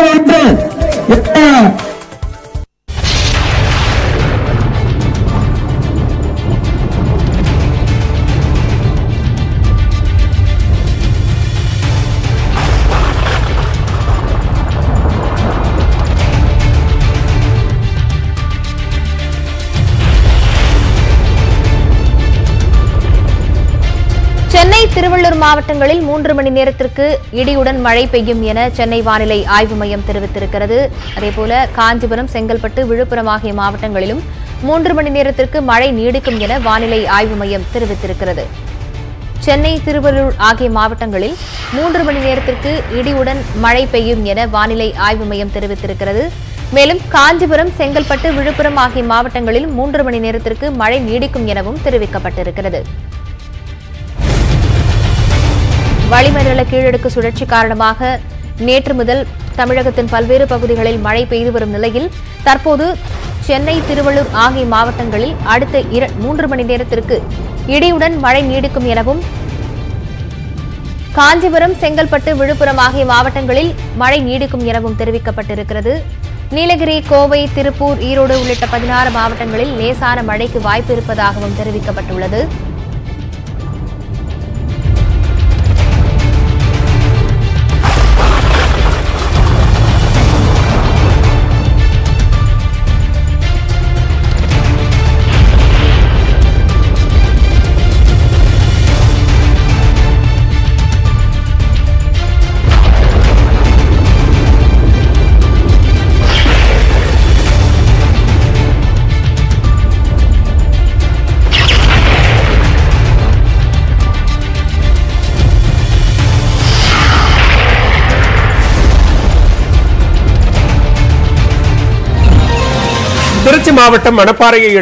வைத்து இந்த சென்னை திருவள்ளூர் மாவட்டங்களில் மூன்று மணி நேரத்திற்கு இடியுடன் மழை பெய்யும் என சென்னை வானிலை ஆய்வு மையம் தெரிவித்திருக்கிறது அதேபோல காஞ்சிபுரம் செங்கல்பட்டு விழுப்புரம் ஆகிய மாவட்டங்களிலும் மூன்று மணி நேரத்திற்கு மழை நீடிக்கும் என வானிலை ஆய்வு மையம் தெரிவித்திருக்கிறது சென்னை திருவள்ளூர் ஆகிய மாவட்டங்களில் மூன்று மணி நேரத்திற்கு இடியுடன் மழை பெய்யும் என வானிலை ஆய்வு மையம் தெரிவித்திருக்கிறது மேலும் காஞ்சிபுரம் செங்கல்பட்டு விழுப்புரம் ஆகிய மாவட்டங்களில் மூன்று மணி நேரத்திற்கு மழை நீடிக்கும் எனவும் தெரிவிக்கப்பட்டிருக்கிறது வளிமண்டல கீழடுக்கு சுழற்சி காரணமாக நேற்று முதல் தமிழகத்தின் பல்வேறு பகுதிகளில் மழை பெய்து வரும் நிலையில் தற்போது சென்னை திருவள்ளூர் ஆகிய மாவட்டங்களில் அடுத்த இர- மூன்று மணி நேரத்திற்கு இடியுடன் மழை நீடிக்கும் எனவும் காஞ்சிபுரம் செங்கல்பட்டு விழுப்புரம் ஆகிய மாவட்டங்களில் மழை நீடிக்கும் எனவும் தெரிவிக்கப்பட்டிருக்கிறது நீலகிரி கோவை திருப்பூர் ஈரோடு உள்ளிட்ட பதினாறு மாவட்டங்களில் லேசான மழைக்கு வாய்ப்பு இருப்பதாகவும் தெரிவிக்கப்பட்டுள்ளது திருச்சி மாவட்டம் மணப்பாறையை